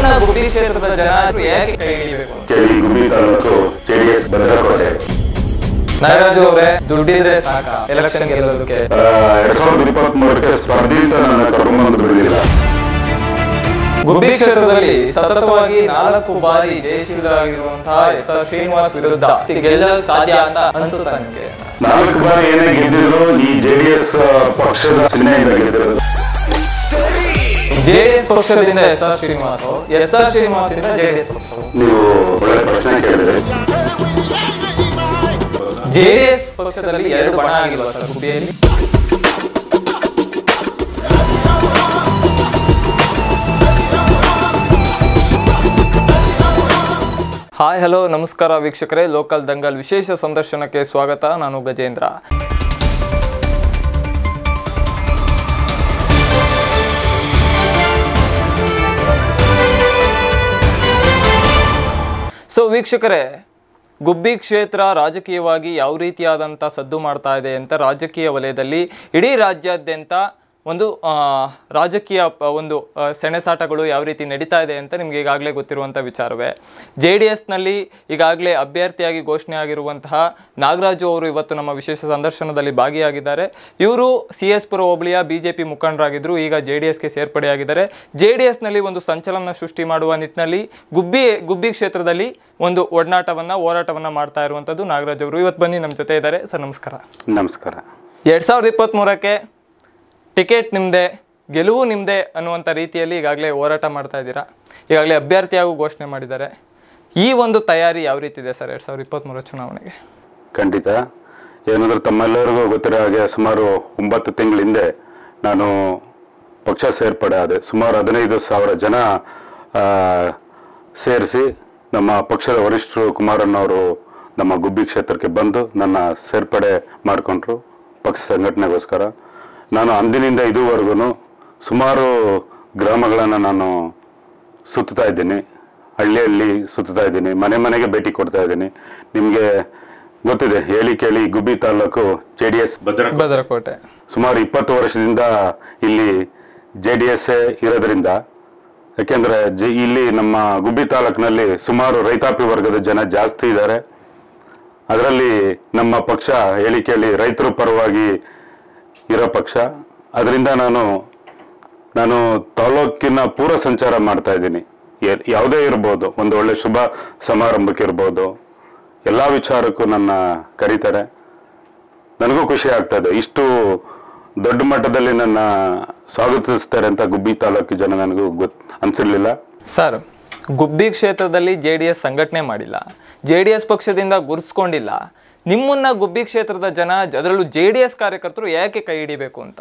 ನಿಮ್ಮನ್ನ ಗುಬ್ಬಿ ಕ್ಷೇತ್ರದ ಜನ ಯಾಕೆ ಕೈ ಹಿಡಿಬೇಕು ಕೇಳಿ ಗುಬ್ಬಿ ತಾಲೂಕು ಜೆಡಿಎಸ್ ಭದ್ರಕೋಟೆ ನಾಗರಾಜು ಅವರೇ ದುಡ್ಡಿದ್ರೆ ಸಾಕ ಎಲೆಕ್ಷನ್ ಗೆಲ್ಲೋದಕ್ಕೆ ಆ, ಎರಡ್ ಸಾವಿರದ ಇಪ್ಪತ್ತ್ ಮೂರಕ್ಕೆ ಸ್ಪರ್ಧಿತ ನನ್ನ ಕರ್ಕೊಂಡು ಬಿಡಲಿಲ್ಲ ಗುಬ್ಬಿ ಕ್ಷೇತ್ರದಲ್ಲಿ ಸತತವಾಗಿ ನಾಲ್ಕು ಬಾರಿ ಜಯಶೀಲರಾಗಿರುವಂತಹ ಎಸ್ ಆರ್ ಶ್ರೀನಿವಾಸ್ ವಿರುದ್ಧ ಗೆಲ್ಲಲು ಸಾಧ್ಯ ಅಂತ ಅನ್ಸುತ್ತಾ ನಿಮ್ಗೆ ನಾಲ್ಕು ಬಾರಿ ಏನೇ ಗೆದ್ದಿದ್ರು ಈ ಜೆಡಿಎಸ್ ಪಕ್ಷದ ಚಿಹ್ನೆಯಿಂದ ಗೆದ್ದಿರೋದು ಜೆಡಿಎಸ್ ಪಕ್ಷದಿಂದ S R Srinivas S R Srinivas ಇಂದ ಜೆಡಿಎಸ್ ಪಕ್ಷ ನೀವು ಒಳ್ಳೆ ಪ್ರಶ್ನೆ ಕೇಳಿದ್ರೆ ಜೆಡಿಎಸ್ ಪಕ್ಷದಲ್ಲಿ ಎರಡು ಬಣ ಆಗಿಲ್ವಾ ಸರ್ ಗುಬ್ಬಿಯಲ್ಲಿ ಹಾಯ್ ಹಲೋ ನಮಸ್ಕಾರ ವೀಕ್ಷಕರೇ ಲೋಕಲ್ ದಂಗಲ್ ವಿಶೇಷ ಸಂದರ್ಶನಕ್ಕೆ ಸ್ವಾಗತ ನಾನು ಗಜೇಂದ್ರ ಸೊ ವೀಕ್ಷಕರೇ ಗುಬ್ಬಿ ಕ್ಷೇತ್ರ ರಾಜಕೀಯವಾಗಿ ಯಾವ ರೀತಿಯಾದಂಥ ಸದ್ದು ಮಾಡ್ತಾ ಇದೆ ಅಂತ ರಾಜಕೀಯ ವಲಯದಲ್ಲಿ ಇಡೀ ರಾಜ್ಯಾದ್ಯಂತ ಒಂದು ಆ, ರಾಜಕೀಯ ಪ- ಒಂದು ಆ, ಸೆಣಸಾಟಗಳು ಯಾವ ರೀತಿ ನಡೀತಾ ಇದೆ ಅಂತ ನಿಮಗೆ ಈಗಾಗಲೇ ಗೊತ್ತಿರುವಂಥ ವಿಚಾರವೇ ಜೆ ಡಿ ಎಸ್ನಲ್ಲಿ ಈಗಾಗಲೇ ಅಭ್ಯರ್ಥಿಯಾಗಿ ಘೋಷಣೆ ಆಗಿರುವಂತಹ ನಾಗರಾಜು ಅವರು ಇವತ್ತು ನಮ್ಮ ವಿಶೇಷ ಸಂದರ್ಶನದಲ್ಲಿ ಭಾಗಿಯಾಗಿದ್ದಾರೆ ಇವರು ಸಿ ಎಸ್ ಪುರ ಹೋಬಳಿಯ ಬಿ ಜೆ ಪಿ ಮುಖಂಡರಾಗಿದ್ದರು ಈಗ ಜೆ ಡಿ ಎಸ್ಗೆ ಸೇರ್ಪಡೆಯಾಗಿದ್ದಾರೆ ಜೆ ಡಿ ಎಸ್ನಲ್ಲಿ ಒಂದು ಸಂಚಲನ ಸೃಷ್ಟಿ ಮಾಡುವ ನಿಟ್ಟಿನಲ್ಲಿ ಗುಬ್ಬಿ ಗುಬ್ಬಿ ಕ್ಷೇತ್ರದಲ್ಲಿ ಒಂದು ಒಡನಾಟವನ್ನು ಹೋರಾಟವನ್ನು ಮಾಡ್ತಾ ಇರುವಂಥದ್ದು ನಾಗರಾಜ್ ಅವರು ಇವತ್ತು ಬನ್ನಿ ನಮ್ಮ ಜೊತೆ ಇದ್ದಾರೆ ಸರ್ ನಮಸ್ಕಾರ ನಮಸ್ಕಾರ ಎರಡು ಸಾವಿರದ ಇಪ್ಪತ್ತ್ಮೂರಕ್ಕೆ ಟಿಕೆಟ್ ನಿಮ್ಮದೇ ಗೆಲುವು ನಿಮ್ಮದೇ ಅನ್ನುವಂಥ ರೀತಿಯಲ್ಲಿ ಈಗಾಗಲೇ ಹೋರಾಟ ಮಾಡ್ತಾ ಇದ್ದೀರಾ ಈಗಾಗಲೇ ಅಭ್ಯರ್ಥಿಯಾಗೂ ಘೋಷಣೆ ಮಾಡಿದ್ದಾರೆ ಈ ಒಂದು ತಯಾರಿ ಯಾವ ರೀತಿ ಇದೆ ಸರ್ ಎರಡು ಸಾವಿರದ ಇಪ್ಪತ್ತ್ಮೂರ ಚುನಾವಣೆಗೆ ಖಂಡಿತ ಏನಂದ್ರೆ ತಮ್ಮೆಲ್ಲರಿಗೂ ಗೊತ್ತಿರೋ ಹಾಗೆ ಸುಮಾರು ಒಂಬತ್ತು ತಿಂಗಳ ಹಿಂದೆ ನಾನು ಪಕ್ಷ ಸೇರ್ಪಡೆ ಆದೆ ಸುಮಾರು ಹದಿನೈದು ಸಾವಿರ ಜನ ಸೇರಿಸಿ ನಮ್ಮ ಪಕ್ಷದ ವರಿಷ್ಠರು ಕುಮಾರಣ್ಣವರು ನಮ್ಮ ಗುಬ್ಬಿ ಕ್ಷೇತ್ರಕ್ಕೆ ಬಂದು ನನ್ನ ಸೇರ್ಪಡೆ ಮಾಡಿಕೊಂಡ್ರು ಪಕ್ಷ ಸಂಘಟನೆಗೋಸ್ಕರ ನಾನು ಅಂದಿನಿಂದ ಇದುವರೆಗೂ ಸುಮಾರು ಗ್ರಾಮಗಳನ್ನು ನಾನು ಸುತ್ತಾ ಇದ್ದೀನಿ ಹಳ್ಳಿಯಲ್ಲಿ ಸುತ್ತಾ ಇದ್ದೀನಿ ಮನೆ ಮನೆಗೆ ಭೇಟಿ ಕೊಡ್ತಾ ಇದ್ದೀನಿ ನಿಮಗೆ ಗೊತ್ತಿದೆ ಹೇಳಿ ಕೇಳಿ ಗುಬ್ಬಿ ತಾಲೂಕು ಜೆ ಡಿ ಎಸ್ ಭದ್ರ ಭದ್ರಕೋಟೆ ಸುಮಾರು ಇಪ್ಪತ್ತು ವರ್ಷದಿಂದ ಇಲ್ಲಿ ಜೆ ಡಿ ಎಸ್ ಇರೋದ್ರಿಂದ ಯಾಕೆಂದ್ರೆ ಜೆ ಇಲ್ಲಿ ನಮ್ಮ ಗುಬ್ಬಿ ತಾಲೂಕಿನಲ್ಲಿ ಸುಮಾರು ರೈತಾಪಿ ವರ್ಗದ ಜನ ಜಾಸ್ತಿ ಇದ್ದಾರೆ ಅದರಲ್ಲಿ ನಮ್ಮ ಪಕ್ಷ ಹೇಳಿ ಕೇಳಿ ರೈತರ ಪರವಾಗಿ ಇರೋ ಪಕ್ಷ ಅದರಿಂದ ನಾನು ನಾನು ತಾಲೂಕಿನ ಪೂರ ಸಂಚಾರ ಮಾಡ್ತಾ ಇದ್ದೀನಿ ಯ- ಯಾವುದೇ ಇರ್ಬೋದು ಒಂದು ಒಳ್ಳೆ ಶುಭ ಸಮಾರಂಭಕ್ಕೆ ಇರ್ಬೋದು ಎಲ್ಲ ವಿಚಾರಕ್ಕೂ ನನ್ನ ಕರೀತಾರೆ ನನಗೂ ಖುಷಿ ಆಗ್ತಾ ಇದೆ ಇಷ್ಟು ದೊಡ್ಡ ಮಟ್ಟದಲ್ಲಿ ನನ್ನ ಸ್ವಾಗತಿಸ್ತಾರೆ ಅಂತ ಗುಬ್ಬಿ ತಾಲೂಕು ಜನ ನನಗೂ ಗೊತ್ ಅನ್ಸಿರ್ಲಿಲ್ಲ ಸರ್ ಗುಬ್ಬಿ ಕ್ಷೇತ್ರದಲ್ಲಿ ಜೆ ಡಿ ಎಸ್ ಸಂಘಟನೆ ಮಾಡಿಲ್ಲ ಜೆ ಡಿ ಎಸ್ ಪಕ್ಷದಿಂದ ಗುರುತಿಸ್ಕೊಂಡಿಲ್ಲ ನಿಮ್ಮನ್ನ ಗುಬ್ಬಿ ಕ್ಷೇತ್ರದ ಜನ ಅದರಲ್ಲೂ ಜೆ ಡಿ ಎಸ್ ಕಾರ್ಯಕರ್ತರು ಯಾಕೆ ಕೈ ಹಿಡಿಬೇಕು ಅಂತ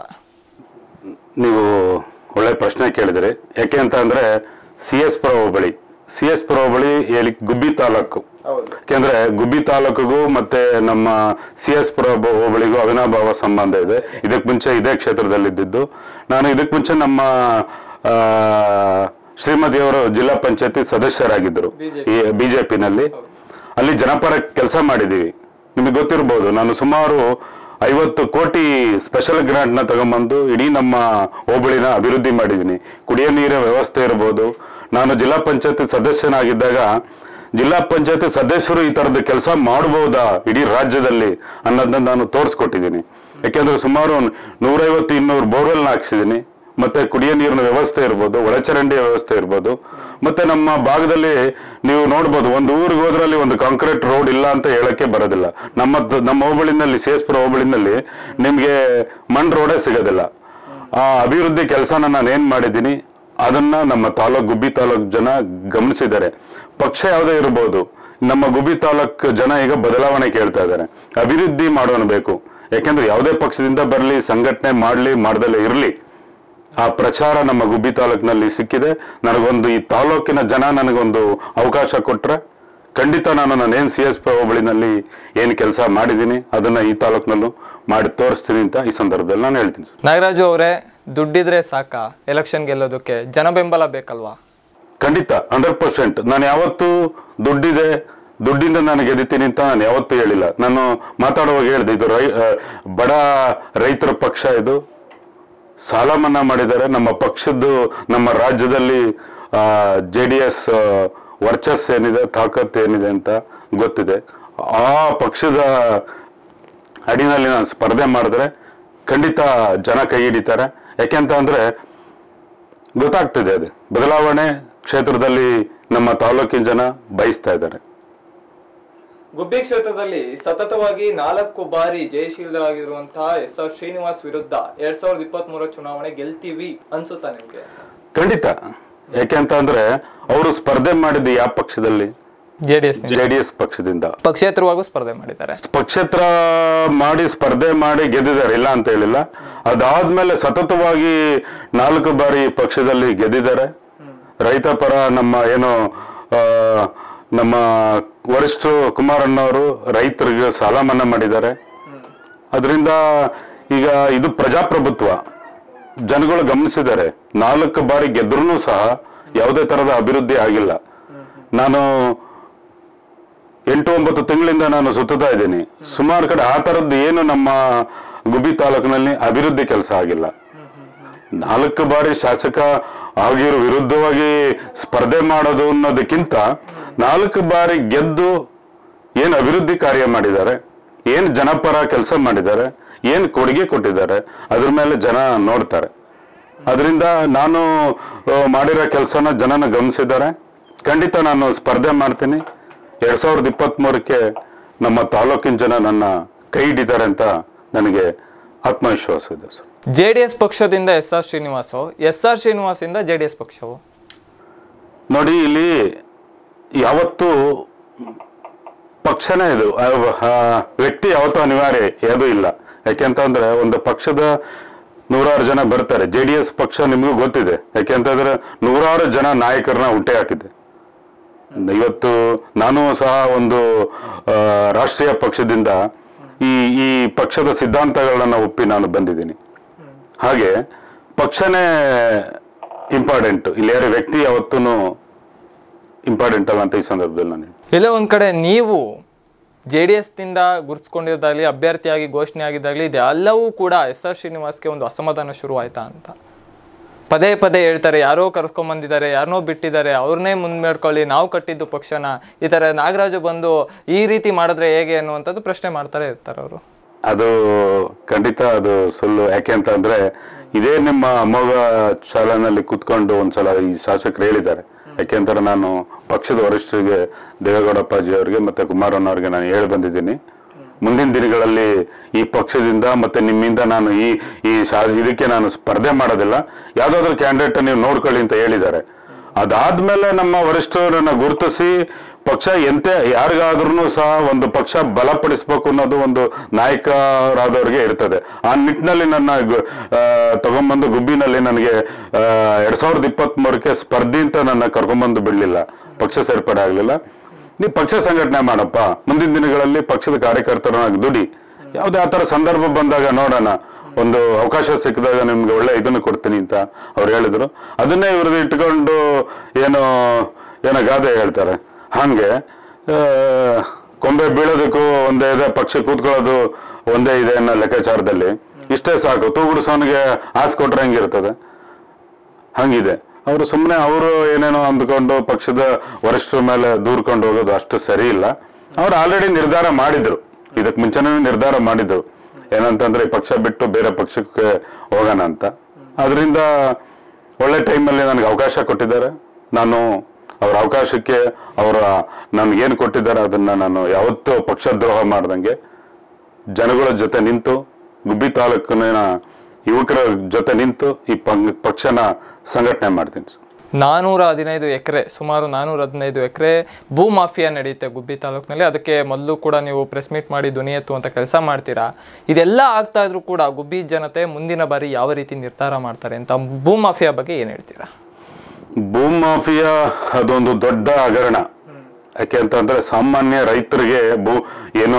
ನೀವು ಒಳ್ಳೆ ಪ್ರಶ್ನೆ ಕೇಳಿದ್ರಿ ಯಾಕೆ ಅಂತ ಅಂದ್ರೆ ಸಿ ಎಸ್ ಪುರ ಹೋಬಳಿ ಸಿ ಎಸ್ ಪುರ ಹೋಬಳಿ ಹೇಳಿ ಗುಬ್ಬಿ ತಾಲೂಕು ಯಾಕೆಂದ್ರೆ ಗುಬ್ಬಿ ತಾಲೂಕಿಗೂ ಮತ್ತೆ ನಮ್ಮ ಸಿ ಎಸ್ ಪುರ ಬ- ಹೋಬಳಿಗೂ ಅವಿನಾಭಾವ ಸಂಬಂಧ ಇದೆ ಇದಕ್ಕೆ ಮುಂಚೆ ಇದೇ ಕ್ಷೇತ್ರದಲ್ಲಿದ್ದು ನಾನು ಇದಕ್ಕೆ ಮುಂಚೆ ನಮ್ಮ ಆ, ಶ್ರೀಮತಿಯವರು ಜಿಲ್ಲಾ ಪಂಚಾಯತಿ ಸದಸ್ಯರಾಗಿದ್ದರು ಈ ಬಿಜೆಪಿನಲ್ಲಿ ಅಲ್ಲಿ ಜನಪರ ಕೆಲಸ ಮಾಡಿದೀವಿ ನಿಮಗೆ ಗೊತ್ತಿರ್ಬೋದು ನಾನು ಸುಮಾರು ಐವತ್ತು ಕೋಟಿ ಸ್ಪೆಷಲ್ ಗ್ರಾಂಟ್ ನ ತಗೊಂಬಂದು ಇಡೀ ನಮ್ಮ ಹೋಬಳಿನ ಅಭಿವೃದ್ಧಿ ಮಾಡಿದ್ದೀನಿ ಕುಡಿಯೋ ನೀರಿನ ವ್ಯವಸ್ಥೆ ಇರ್ಬೋದು ನಾನು ಜಿಲ್ಲಾ ಪಂಚಾಯತಿ ಸದಸ್ಯನಾಗಿದ್ದಾಗ ಜಿಲ್ಲಾ ಪಂಚಾಯತಿ ಸದಸ್ಯರು ಈ ತರದ ಕೆಲಸ ಮಾಡಬಹುದಾ ಇಡೀ ರಾಜ್ಯದಲ್ಲಿ ಅನ್ನೋದನ್ನ ನಾನು ತೋರಿಸ್ಕೊಟ್ಟಿದ್ದೀನಿ ಯಾಕೆಂದ್ರೆ ಸುಮಾರು ನೂರೈವತ್ತು ಇನ್ನೂರು ಬೋರ್ವೆಲ್ ಹಾಕ್ಸಿದ್ದೀನಿ ಮತ್ತೆ ಕುಡಿಯೋ ನೀರಿನ ವ್ಯವಸ್ಥೆ ಇರ್ಬೋದು ಒಳಚರಂಡಿ ವ್ಯವಸ್ಥೆ ಇರ್ಬೋದು ಮತ್ತೆ ನಮ್ಮ ಭಾಗದಲ್ಲಿ ನೀವು ನೋಡ್ಬೋದು ಒಂದು ಊರಿಗೆ ಹೋದ್ರಲ್ಲಿ ಒಂದು ಕಾಂಕ್ರೀಟ್ ರೋಡ್ ಇಲ್ಲ ಅಂತ ಹೇಳಕ್ಕೆ ಬರೋದಿಲ್ಲ ನಮ್ಮ ನಮ್ಮ ಹೋಬಳಿನಲ್ಲಿ ಸೇಸ್ಪುರ ಹೋಬಳಿನಲ್ಲಿ ನಿಮ್ಗೆ ಮಣ್ ರೋಡೇ ಸಿಗೋದಿಲ್ಲ ಆ ಅಭಿವೃದ್ಧಿ ಕೆಲಸನ ನಾನು ಏನ್ ಮಾಡಿದ್ದೀನಿ ಅದನ್ನ ನಮ್ಮ ತಾಲೂಕ್ ಗುಬ್ಬಿ ತಾಲೂಕ್ ಜನ ಗಮನಿಸಿದ್ದಾರೆ ಪಕ್ಷ ಯಾವುದೇ ಇರ್ಬೋದು ನಮ್ಮ ಗುಬ್ಬಿ ತಾಲೂಕ್ ಜನ ಈಗ ಬದಲಾವಣೆ ಕೇಳ್ತಾ ಇದ್ದಾರೆ ಅಭಿವೃದ್ಧಿ ಮಾಡೋಣ ಬೇಕು ಯಾಕೆಂದ್ರೆ ಯಾವುದೇ ಪಕ್ಷದಿಂದ ಬರಲಿ ಸಂಘಟನೆ ಮಾಡ್ಲಿ ಮಾಡ್ದಲೇ ಇರ್ಲಿ ಆ ಪ್ರಚಾರ ನಮ್ಮ ಗುಬ್ಬಿ ತಾಲೂಕಿನಲ್ಲಿ ಸಿಕ್ಕಿದೆ ನನಗೊಂದು ಈ ತಾಲೂಕಿನ ಜನ ನನಗೊಂದು ಅವಕಾಶ ಕೊಟ್ರೆ ಖಂಡಿತ ನಾನು ನಾನು ಏನ್ ಸಿ ಎಸ್ ಪಿ ಹೋಬಳಿನಲ್ಲಿ ಏನ್ ಕೆಲಸ ಮಾಡಿದ್ದೀನಿ ಅದನ್ನ ಈ ತಾಲೂಕಿನಲ್ಲೂ ಮಾಡಿ ತೋರಿಸ್ತೀನಿ ಅಂತ ಈ ಸಂದರ್ಭದಲ್ಲಿ ನಾನು ಹೇಳ್ತೀನಿ ನಾಗರಾಜು ಅವರೇ ದುಡ್ಡಿದ್ರೆ ಸಾಕ ಎಲೆಕ್ಷನ್ ಗೆಲ್ಲೋದಕ್ಕೆ ಜನ ಬೆಂಬಲ ಬೇಕಲ್ವಾ ಖಂಡಿತ ಹಂಡ್ರೆಡ್ ಪರ್ಸೆಂಟ್ ನಾನು ಯಾವತ್ತೂ ದುಡ್ಡಿದೆ ದುಡ್ಡಿಂದ ನಾನು ಗೆದ್ದಿದ್ದೀನಿ ಅಂತ ನಾನು ಯಾವತ್ತೂ ಹೇಳಿಲ್ಲ ನಾನು ಮಾತಾಡುವಾಗ ಹೇಳಿದೆ ಇದು ರೈ ಆ, ಬಡ ರೈತರ ಪಕ್ಷ ಇದು ಸಾಲ ಮನ್ನಾ ಮಾಡಿದ್ದಾರೆ ನಮ್ಮ ಪಕ್ಷದ್ದು ನಮ್ಮ ರಾಜ್ಯದಲ್ಲಿ ಜೆ ಡಿ ಎಸ್ ವರ್ಚಸ್ ಏನಿದೆ ತಾಕತ್ ಏನಿದೆ ಅಂತ ಗೊತ್ತಿದೆ ಆ ಪಕ್ಷದ ಅಡಿನಲ್ಲಿ ನಾನು ಸ್ಪರ್ಧೆ ಮಾಡಿದ್ರೆ ಖಂಡಿತ ಜನ ಕೈ ಹಿಡಿತಾರೆ ಯಾಕೆಂತ ಅಂದ್ರೆ ಗೊತ್ತಾಗ್ತಿದೆ ಅದು ಬದಲಾವಣೆ ಕ್ಷೇತ್ರದಲ್ಲಿ ನಮ್ಮ ತಾಲೂಕಿನ ಜನ ಬಯಸ್ತಾ ಇದ್ದಾರೆ ಗುಬ್ಬಿ ಕ್ಷೇತ್ರದಲ್ಲಿ ಸತತವಾಗಿ ನಾಲ್ಕು ಬಾರಿ ಜಯಶೀಲರಾಗಿರುವಂತಹ ಎಸ್ ಆರ್ ಶ್ರೀನಿವಾಸ್ ವಿರುದ್ಧ ಎರಡ್ ಸಾವಿರದ ಇಪ್ಪತ್ತ್ ಮೂರ ಚುನಾವಣೆ ಗೆಲ್ತೀವಿ ಅನ್ಸುತ್ತಾ ನಿಮ್ಗೆ ಖಂಡಿತ ಯಾಕೆಂತ ಅಂದ್ರೆ ಅವರು ಸ್ಪರ್ಧೆ ಮಾಡಿದ್ದು ಯಾವ ಪಕ್ಷದಲ್ಲಿ J D S J D S ಪಕ್ಷದಿಂದ ಪಕ್ಷೇತರವಾಗೂ ಸ್ಪರ್ಧೆ ಮಾಡಿದ್ದಾರೆ ಪಕ್ಷೇತರ ಮಾಡಿ ಸ್ಪರ್ಧೆ ಮಾಡಿ ಗೆದ್ದಿದ್ದಾರೆ ಇಲ್ಲ ಅಂತ ಹೇಳಿಲ್ಲ ಅದಾದ್ಮೇಲೆ ಸತತವಾಗಿ ನಾಲ್ಕು ಬಾರಿ ಪಕ್ಷದಲ್ಲಿ ಗೆದ್ದಿದ್ದಾರೆ ರೈತ ಪರ ನಮ್ಮ ಏನು ಆ, ನಮ್ಮ ವರಿಷ್ಠರು ಕುಮಾರಣ್ಣವರು ರೈತರಿಗೆ ಸಾಲ ಮನ್ನಾ ಮಾಡಿದ್ದಾರೆ ಅದರಿಂದ ಈಗ ಇದು ಪ್ರಜಾಪ್ರಭುತ್ವ ಜನಗಳು ಗಮನಿಸಿದ್ದಾರೆ ನಾಲ್ಕು ಬಾರಿ ಗೆದ್ರೂ ಸಹ ಯಾವುದೇ ತರದ ಅಭಿವೃದ್ಧಿ ಆಗಿಲ್ಲ ನಾನು ಎಂಟು ಒಂಬತ್ತು ತಿಂಗಳಿಂದ ನಾನು ಸುತ್ತುತ್ತಾ ಇದ್ದೀನಿ ಸುಮಾರು ಕಡೆ ಆ ಥರದ್ದು ಏನು ನಮ್ಮ ಗುಬ್ಬಿ ತಾಲೂಕಿನಲ್ಲಿ ಅಭಿವೃದ್ಧಿ ಕೆಲಸ ಆಗಿಲ್ಲ ನಾಲ್ಕು ಬಾರಿ ಶಾಸಕ ಆಗಿರೋ ವಿರುದ್ಧವಾಗಿ ಸ್ಪರ್ಧೆ ಮಾಡೋದು ಅನ್ನೋದಕ್ಕಿಂತ ನಾಲ್ಕು ಬಾರಿ ಗೆದ್ದು ಏನು ಅಭಿವೃದ್ಧಿ ಕಾರ್ಯ ಮಾಡಿದ್ದಾರೆ ಏನು ಜನಪರ ಕೆಲಸ ಮಾಡಿದ್ದಾರೆ ಏನು ಕೊಡುಗೆ ಕೊಟ್ಟಿದ್ದಾರೆ ಅದ್ರ ಮೇಲೆ ಜನ ನೋಡ್ತಾರೆ ಅದರಿಂದ ನಾನು ಆ, ಮಾಡಿರೋ ಕೆಲಸನ ಜನನ ಗಮನಿಸಿದ್ದಾರೆ ಖಂಡಿತ ನಾನು ಸ್ಪರ್ಧೆ ಮಾಡ್ತೀನಿ ಎರಡ್ ಸಾವಿರದ ಇಪ್ಪತ್ತ್ ಮೂರಕ್ಕೆ ನಮ್ಮ ತಾಲೂಕಿನ ಜನ ನನ್ನ ಕೈ ಹಿಡಿತಾರೆ ಅಂತ ನನಗೆ ಆತ್ಮವಿಶ್ವಾಸ ಇದೆ ಸರ್ ಜೆ ಡಿ ಎಸ್ ಪಕ್ಷದಿಂದ S R Srinivas S R ಶ್ರೀನಿವಾಸಿಂದ ಜೆ ಡಿ ಎಸ್ ಪಕ್ಷವು ನೋಡಿ ಇಲ್ಲಿ ಯಾವತ್ತು ಪಕ್ಷನೇ ಇದು ಆ, ಆ, ವ್ಯಕ್ತಿ ಯಾವತ್ತೂ ಅನಿವಾರ್ಯ ಯಾವುದೂ ಇಲ್ಲ ಯಾಕೆಂತಂದ್ರೆ ಒಂದು ಪಕ್ಷದ ನೂರಾರು ಜನ ಬರ್ತಾರೆ ಜೆ ಡಿ ಎಸ್ ಪಕ್ಷ ನಿಮಗೂ ಗೊತ್ತಿದೆ ಯಾಕೆಂತಂದ್ರೆ ನೂರಾರು ಜನ ನಾಯಕರನ್ನ ಹುಟ್ಟೆ ಹಾಕಿದೆ ಇವತ್ತು ನಾನು ಸಹ ಒಂದು ಆ, ರಾಷ್ಟ್ರೀಯ ಪಕ್ಷದಿಂದ ಈ ಈ ಪಕ್ಷದ ಸಿದ್ಧಾಂತಗಳನ್ನ ಒಪ್ಪಿ ನಾನು ಬಂದಿದ್ದೀನಿ ಹಾಗೆ ಪಕ್ಷನೇ ಇಂಪಾರ್ಟೆಂಟ್ ಇಲ್ಲಿ ಯಾರು ವ್ಯಕ್ತಿ ಯಾವತ್ತೂ ಇಂಪಾರ್ಟೆಂಟ್ ಅಲ್ಲ ಅಂತ ಈ ಸಂದರ್ಭದಲ್ಲಿ ನಾನು ಹೇಳ್ತೀನಿ. ಎಲ್ಲೋ ಒಂದ್ ಕಡೆ ನೀವು ಜೆ ಡಿ ಎಸ್ನಿಂದ ಗುರುತಿಸ್ಕೊಂಡಿದ್ದಾಗಲಿ ಅಭ್ಯರ್ಥಿಯಾಗಿ ಘೋಷಣೆ ಆಗಿದ್ದಾಗಲಿ ಇದೆಲ್ಲವೂ ಕೂಡ ಎಸ್ ಆರ್ ಶ್ರೀನಿವಾಸ್ಗೆ ಒಂದು ಅಸಮಾಧಾನ ಶುರು ಆಯ್ತಾ ಅಂತ ಪದೇ ಪದೇ ಹೇಳ್ತಾರೆ ಯಾರೋ ಕರ್ಸ್ಕೊಂಬಂದಿದ್ದಾರೆ ಯಾರನ್ನೋ ಬಿಟ್ಟಿದ್ದಾರೆ ಅವ್ರನ್ನೇ ಮುಂದೆ ಮಾಡ್ಕೊಳ್ಳಿ ನಾವು ಕಟ್ಟಿದ್ದು ಪಕ್ಷನ ಈ ಥರ ನಾಗರಾಜು ಬಂದು ಈ ರೀತಿ ಮಾಡಿದ್ರೆ ಹೇಗೆ ಅನ್ನುವಂಥದ್ದು ಪ್ರಶ್ನೆ ಮಾಡ್ತಾರೆ ಇರ್ತಾರೆ ಅವರು ಅದು ಖಂಡಿತ ಅದು ಸುಳ್ಳು ಯಾಕೆ ಅಂತ ಅಂದ್ರೆ ಇದೇ ನಿಮ್ಮ ಅಮೋಘ ಶಾಲೆನಲ್ಲಿ ಕುತ್ಕೊಂಡು ಒಂದ್ಸಲ ಈ ಶಾಸಕರು ಹೇಳಿದ್ದಾರೆ ಯಾಕೆಂದ್ರೆ ನಾನು ಪಕ್ಷದ ವರಿಷ್ಠರಿಗೆ ದೇವೇಗೌಡಪ್ಪಾಜಿ ಅವರಿಗೆ ಮತ್ತೆ ಕುಮಾರಣ್ಣವ್ರಿಗೆ ನಾನು ಹೇಳಿ ಬಂದಿದ್ದೀನಿ ಮುಂದಿನ ದಿನಗಳಲ್ಲಿ ಈ ಪಕ್ಷದಿಂದ ಮತ್ತೆ ನಿಮ್ಮಿಂದ ನಾನು ಈ ಈ ಶಾ- ಇದಕ್ಕೆ ನಾನು ಸ್ಪರ್ಧೆ ಮಾಡೋದಿಲ್ಲ ಯಾವ್ದಾದ್ರು ಕ್ಯಾಂಡಿಡೇಟ್ ನೀವು ನೋಡ್ಕೊಳ್ಳಿ ಅಂತ ಹೇಳಿದ್ದಾರೆ ಅದಾದ್ಮೇಲೆ ನಮ್ಮ ವರಿಷ್ಠರನ್ನ ಗುರುತಿಸಿ ಪಕ್ಷ ಎಂತೆ ಯಾರಿಗಾದ್ರೂ ಸಹ ಒಂದು ಪಕ್ಷ ಬಲಪಡಿಸ್ಬೇಕು ಅನ್ನೋದು ಒಂದು ನಾಯಕರಾದವ್ರಿಗೆ ಇರ್ತದೆ ಆ ನಿಟ್ಟಿನಲ್ಲಿ ನನ್ನ ಗು- ಆ, ತಗೊಂಬಂದು ಗುಬ್ಬಿನಲ್ಲಿ ನನಗೆ ಆ, ಎರಡ್ ಸಾವಿರದ ಇಪ್ಪತ್ತ್ ಮೂರಕ್ಕೆ ಸ್ಪರ್ಧಿ ಅಂತ ನನ್ನ ಕರ್ಕೊಂಬಂದು ಬಿಡ್ಲಿಲ್ಲ ಪಕ್ಷ ಸೇರ್ಪಡೆ ಆಗ್ಲಿಲ್ಲ ನೀ ಪಕ್ಷ ಸಂಘಟನೆ ಮಾಡಪ್ಪ ಮುಂದಿನ ದಿನಗಳಲ್ಲಿ ಪಕ್ಷದ ಕಾರ್ಯಕರ್ತರನ್ನಾಗಿ ದುಡಿ ಯಾವುದೇ ಆ ಥರ ಸಂದರ್ಭ ಬಂದಾಗ ನೋಡೋಣ ಒಂದು ಅವಕಾಶ ಸಿಕ್ಕಿದಾಗ ನಿಮ್ಗೆ ಒಳ್ಳೆ ಇದನ್ನು ಕೊಡ್ತೀನಿ ಅಂತ ಅವ್ರು ಹೇಳಿದ್ರು ಅದನ್ನೇ ಇವ್ರದ್ದು ಇಟ್ಕೊಂಡು ಏನೋ ಏನೋ ಗಾದೆ ಹೇಳ್ತಾರೆ ಹಂಗೆ ಆ, ಕೊಂಬೆ ಬೀಳೋದಕ್ಕೂ ಒಂದೇ ಇದೆ ಪಕ್ಷ ಕೂತ್ಕೊಳ್ಳೋದು ಒಂದೇ ಇದೆ ಅನ್ನೋ ಲೆಕ್ಕಾಚಾರದಲ್ಲಿ ಇಷ್ಟೇ ಸಾಕು ತೂಗುಡಿಸೋನಿಗೆ ಆಸೆ ಕೊಟ್ರೆ ಹೆಂಗಿರ್ತದೆ ಹಂಗಿದೆ ಅವರು ಸುಮ್ಮನೆ ಅವರು ಏನೇನೋ ಅಂದ್ಕೊಂಡು ಪಕ್ಷದ ವರಿಷ್ಠರ ಮೇಲೆ ದೂರ್ಕೊಂಡು ಹೋಗೋದು ಅಷ್ಟು ಸರಿ ಇಲ್ಲ ಅವ್ರು ಆಲ್ರೆಡಿ ನಿರ್ಧಾರ ಮಾಡಿದ್ರು ಇದಕ್ ಮುಂಚೆನೇ ನಿರ್ಧಾರ ಮಾಡಿದ್ರು ಏನಂತಂದ್ರೆ ಈ ಪಕ್ಷ ಬಿಟ್ಟು ಬೇರೆ ಪಕ್ಷಕ್ಕೆ ಹೋಗೋಣ ಅಂತ ಅದರಿಂದ ಒಳ್ಳೆ ಟೈಮಲ್ಲಿ ನನಗೆ ಅವಕಾಶ ಕೊಟ್ಟಿದ್ದಾರೆ ನಾನು ಅವರ ಅವಕಾಶಕ್ಕೆ ಅವರ ನನ್ಗೇನು ಕೊಟ್ಟಿದ್ದಾರೆ ಅದನ್ನ ನಾನು ಯಾವತ್ತೂ ಪಕ್ಷದ್ರೋಹ ಮಾಡ್ದಂಗೆ ಜನಗಳ ಜೊತೆ ನಿಂತು ಗುಬ್ಬಿ ತಾಲೂಕಿನ ಯುವಕರ ಜೊತೆ ನಿಂತು ಈ ಪಂಗ್- ಪಕ್ಷನ ಸಂಘಟನೆ ಮಾಡ್ತೀನಿ ಸರ್. ನಾನೂರ ಹದಿನೈದು ಎಕರೆ ಸುಮಾರು ನಾನೂರ ಹದಿನೈದು ಎಕರೆ ಭೂ ಮಾಫಿಯಾ ನಡೆಯುತ್ತೆ ಗುಬ್ಬಿ ತಾಲೂಕಿನಲ್ಲಿ ಅದಕ್ಕೆ ಮೊದಲು ಕೂಡ ನೀವು ಪ್ರೆಸ್ ಮೀಟ್ ಮಾಡಿ ಧ್ವನಿ ಎತ್ತುವಂಥ ಕೆಲಸ ಮಾಡ್ತೀರಾ ಇದೆಲ್ಲ ಆಗ್ತಾ ಇದ್ರೂ ಕೂಡ ಗುಬ್ಬಿ ಜನತೆ ಮುಂದಿನ ಬಾರಿ ಯಾವ ರೀತಿ ನಿರ್ಧಾರ ಮಾಡ್ತಾರೆ ಅಂತ ಭೂ ಮಾಫಿಯಾ ಬಗ್ಗೆ ಏನು ಹೇಳ್ತೀರಾ ಭೂ ಮಾಫಿಯಾ ಅದೊಂದು ದೊಡ್ಡ ಹಗರಣ ಯಾಕೆ ಅಂತಂದ್ರೆ ಸಾಮಾನ್ಯ ರೈತರಿಗೆ ಭೂ ಏನು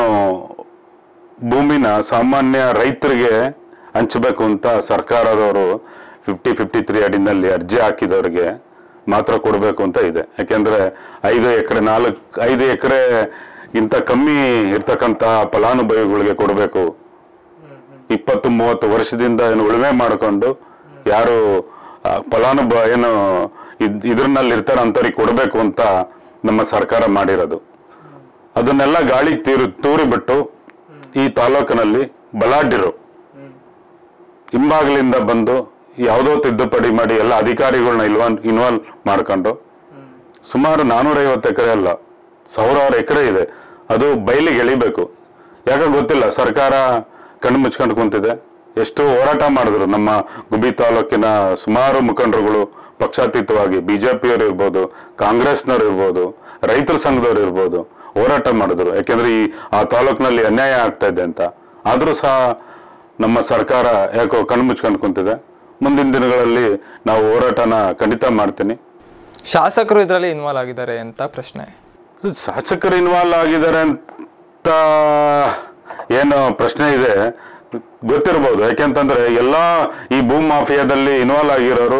ಭೂಮಿನ ಸಾಮಾನ್ಯ ರೈತರಿಗೆ ಹಂಚಬೇಕು ಅಂತ ಸರ್ಕಾರದವರು ಫಿಫ್ಟಿ ಫಿಫ್ಟಿ ತ್ರೀ ಅಡಿನಲ್ಲಿ ಅರ್ಜಿ ಹಾಕಿದವರಿಗೆ ಮಾತ್ರ ಕೊಡಬೇಕು ಅಂತ ಇದೆ ಯಾಕೆಂದ್ರೆ ಐದು ಎಕರೆ ನಾಲ್ಕು ಐದು ಎಕರೆ ಇಂತ ಕಮ್ಮಿ ಇರ್ತಕ್ಕಂತ ಫಲಾನುಭವಿಗಳಿಗೆ ಕೊಡಬೇಕು ಇಪ್ಪತ್ತು ಮೂವತ್ತು ವರ್ಷದಿಂದ ಏನು ಉಳುಮೆ ಮಾಡಿಕೊಂಡು ಯಾರು ಆ, ಫಲಾನುಭ ಏನು ಇದ್ ಇದ್ರಲ್ಲಿ ಇರ್ತಾರ ಅಂತವ್ರಿಗೆ ಕೊಡಬೇಕು ಅಂತ ನಮ್ಮ ಸರ್ಕಾರ ಮಾಡಿರೋದು ಅದನ್ನೆಲ್ಲ ಗಾಳಿಗೆ ತೀರು ತೂರಿಬಿಟ್ಟು ಈ ತಾಲೂಕಿನಲ್ಲಿ ಬಲಾಢ್ಯರು ಹಿಂಬಾಗಿಲಿಂದ ಬಂದು ಯಾವುದೋ ತಿದ್ದುಪಡಿ ಮಾಡಿ ಎಲ್ಲ ಅಧಿಕಾರಿಗಳನ್ನ ಇಲ್ವಾನ್ ಇನ್ವಾಲ್ವ್ ಮಾಡ್ಕೊಂಡು ಸುಮಾರು ನಾನೂರೈವತ್ತು ಎಕರೆ ಅಲ್ಲ ಸಾವಿರಾರು ಎಕರೆ ಇದೆ ಅದು ಬಯಲಿಗೆ ಎಳಿಬೇಕು ಯಾಕೆ ಗೊತ್ತಿಲ್ಲ ಸರ್ಕಾರ ಕಣ್ಣು ಮುಚ್ಕೊಂಡು ಕುಂತಿದೆ ಎಷ್ಟು ಹೋರಾಟ ಮಾಡಿದ್ರು ನಮ್ಮ ಗುಬ್ಬಿ ತಾಲೂಕಿನ ಸುಮಾರು ಮುಖಂಡರುಗಳು ಪಕ್ಷಾತೀತವಾಗಿ ಬಿಜೆಪಿಯವರು ಇರ್ಬೋದು ಕಾಂಗ್ರೆಸ್ನವ್ರು ಇರ್ಬೋದು ರೈತರ ಸಂಘದವ್ರು ಇರ್ಬೋದು ಹೋರಾಟ ಮಾಡಿದ್ರು ಯಾಕೆಂದ್ರೆ ಈ ಆ ತಾಲೂಕಿನಲ್ಲಿ ಅನ್ಯಾಯ ಆಗ್ತಾ ಇದೆ ಅಂತ ಆದ್ರೂ ಸಹ ನಮ್ಮ ಸರ್ಕಾರ ಯಾಕೋ ಕಣ್ಣು ಮುಚ್ಕೊಂಡು ಕುಂತಿದೆ ಮುಂದಿನ ದಿನಗಳಲ್ಲಿ ನಾವು ಹೋರಾಟನ ಖಂಡಿತ ಮಾಡ್ತೀನಿ ಶಾಸಕರು ಇದರಲ್ಲಿ ಇನ್ವಾಲ್ವ್ ಆಗಿದ್ದಾರೆ ಅಂತ ಪ್ರಶ್ನೆ ಶಾಸಕರು ಇನ್ವಾಲ್ವ್ ಆಗಿದ್ದಾರೆ ಅಂತ ಏನು ಪ್ರಶ್ನೆ ಇದೆ ಗೊತ್ತಿರ್ಬೋದು ಯಾಕೆಂತಂದ್ರೆ ಎಲ್ಲಾ ಈ ಭೂ ಮಾಫಿಯಾದಲ್ಲಿ ಇನ್ವಾಲ್ವ್ ಆಗಿರೋರು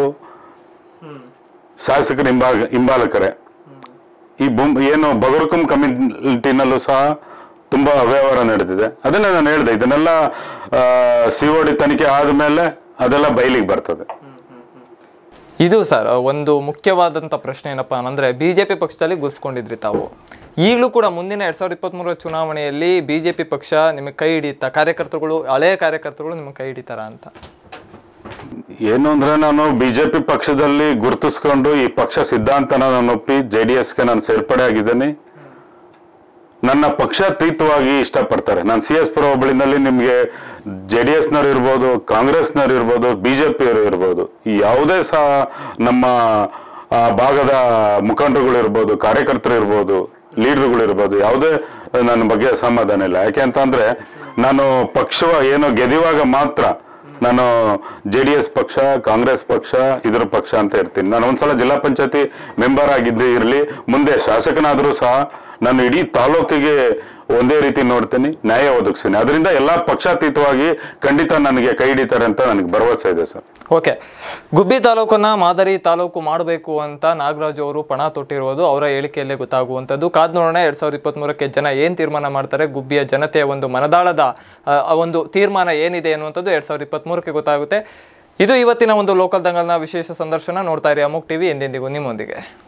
ಶಾಸಕರ ಹಿಂಬಾಗ ಹಿಂಬಾಲಕರೇ ಈ ಭೂ ಏನು ಬಗರುಕುಂ ಕಮ್ಯುನಿಟಿನಲ್ಲೂ ಸಹ ತುಂಬಾ ಅವ್ಯವಹಾರ ನಡೆದಿದೆ ಅದನ್ನ ನಾನು ಹೇಳಿದೆ ಇದನ್ನೆಲ್ಲ ಸಿ ಡಿ ತನಿಖೆ ಆದ್ಮೇಲೆ ಅದೆಲ್ಲ ಬಯಲಿಗೆ ಬರ್ತದೆ ಇದು ಸರ್ ಒಂದು ಮುಖ್ಯವಾದಂಥ ಪ್ರಶ್ನೆ ಏನಪ್ಪಾ ಅಂದ್ರೆ ಬಿಜೆಪಿ ಪಕ್ಷದಲ್ಲಿ ಗುರ್ಸ್ಕೊಂಡಿದ್ರಿ ತಾವು ಈಗಲೂ ಕೂಡ ಮುಂದಿನ ಎರಡ್ ಸಾವಿರದ ಇಪ್ಪತ್ತ್ಮೂರರ ಚುನಾವಣೆಯಲ್ಲಿ ಬಿಜೆಪಿ ಪಕ್ಷ ನಿಮಗೆ ಕೈ ಹಿಡಿಯುತ್ತಾ ಕಾರ್ಯಕರ್ತರುಗಳು ಹಳೆಯ ಕಾರ್ಯಕರ್ತರುಗಳು ನಿಮಗೆ ಕೈ ಹಿಡಿತಾರ ಅಂತ ಏನು ಅಂದ್ರೆ ನಾನು ಬಿಜೆಪಿ ಪಕ್ಷದಲ್ಲಿ ಗುರುತಿಸ್ಕೊಂಡು ಈ ಪಕ್ಷ ಸಿದ್ಧಾಂತನ ನಾನು ಒಪ್ಪಿ ಜೆ ಡಿ ಎಸ್ಗೆ ನಾನು ಸೇರ್ಪಡೆ ಆಗಿದ್ದೇನೆ ನನ್ನ ಪಕ್ಷಾತೀತವಾಗಿ ಇಷ್ಟಪಡ್ತಾರೆ ನಾನು ಸಿ ಎಸ್ ಪುರ ಹೋಬಳಿನಲ್ಲಿ ನಿಮಗೆ ಜೆ ಡಿ ಎಸ್ನವ್ರು ಇರ್ಬೋದು ಕಾಂಗ್ರೆಸ್ನವ್ರು ಇರ್ಬೋದು ಬಿಜೆಪಿಯವರು ಇರ್ಬೋದು ಈ ಯಾವುದೇ ಸಹ ನಮ್ಮ ಆ, ಭಾಗದ ಮುಖಂಡರುಗಳು ಇರ್ಬೋದು ಕಾರ್ಯಕರ್ತರು ಇರ್ಬೋದು ಲೀಡರ್ಗಳು ಇರ್ಬೋದು ಯಾವುದೇ ನನ್ನ ಬಗ್ಗೆ ಸಮಾಧಾನ ಇಲ್ಲ ಯಾಕೆ ಅಂತಂದ್ರೆ ನಾನು ಪಕ್ಷ ಏನು ಗೆದಿವಾಗ ಮಾತ್ರ ನಾನು ಜೆ ಡಿ ಎಸ್ ಪಕ್ಷ ಕಾಂಗ್ರೆಸ್ ಪಕ್ಷ ಇದ್ರ ಪಕ್ಷ ಅಂತ ಇರ್ತೀನಿ ನಾನು ಒಂದ್ಸಲ ಜಿಲ್ಲಾ ಪಂಚಾಯತಿ ಮೆಂಬರ್ ಆಗಿದ್ದೇ ಇರಲಿ ಮುಂದೆ ಶಾಸಕನಾದರೂ ಸಹ ನಾನು ಇಡೀ ತಾಲೂಕಿಗೆ ಒಂದೇ ರೀತಿ ನೋಡ್ತೀನಿ ನ್ಯಾಯ ಒದಗಿಸ್ತೀನಿ ಅದರಿಂದ ಎಲ್ಲಾ ಪಕ್ಷಾತೀತವಾಗಿ ಖಂಡಿತ ನನಗೆ ಕೈ ಹಿಡಿತಾರೆ ಅಂತ ನನಗೆ ಭರವಸೆ ಇದೆ ಸರ್ ಓಕೆ ಗುಬ್ಬಿ ತಾಲೂಕನ್ನ ಮಾದರಿ ತಾಲೂಕು ಮಾಡಬೇಕು ಅಂತ ನಾಗರಾಜು ಅವರು ಪಣ ತೊಟ್ಟಿರುವುದು ಅವರ ಹೇಳಿಕೆಯಲ್ಲೇ ಗೊತ್ತಾಗುವಂಥದ್ದು ಕಾದ್ ನೋಡೋಣ ಎರಡ್ ಸಾವಿರದ ಇಪ್ಪತ್ತ್ಮೂರಕ್ಕೆ ಜನ ಏನು ತೀರ್ಮಾನ ಮಾಡ್ತಾರೆ ಗುಬ್ಬಿಯ ಜನತೆಯ ಒಂದು ಮನದಾಳದ ಆ, ಆ ಒಂದು ತೀರ್ಮಾನ ಏನಿದೆ ಅನ್ನುವಂಥದ್ದು ಎರಡ್ ಸಾವಿರದ ಇಪ್ಪತ್ತ್ಮೂರಕ್ಕೆ ಗೊತ್ತಾಗುತ್ತೆ ಇದು ಇವತ್ತಿನ ಒಂದು ಲೋಕಲ್ ದಂಗಲ್ನ ವಿಶೇಷ ಸಂದರ್ಶನ ನೋಡ್ತಾ ಇರಿ ಅಮುಕ್ ಟಿವಿ ಎಂದೆಂದಿಗೂ ನಿಮ್ಮೊಂದಿಗೆ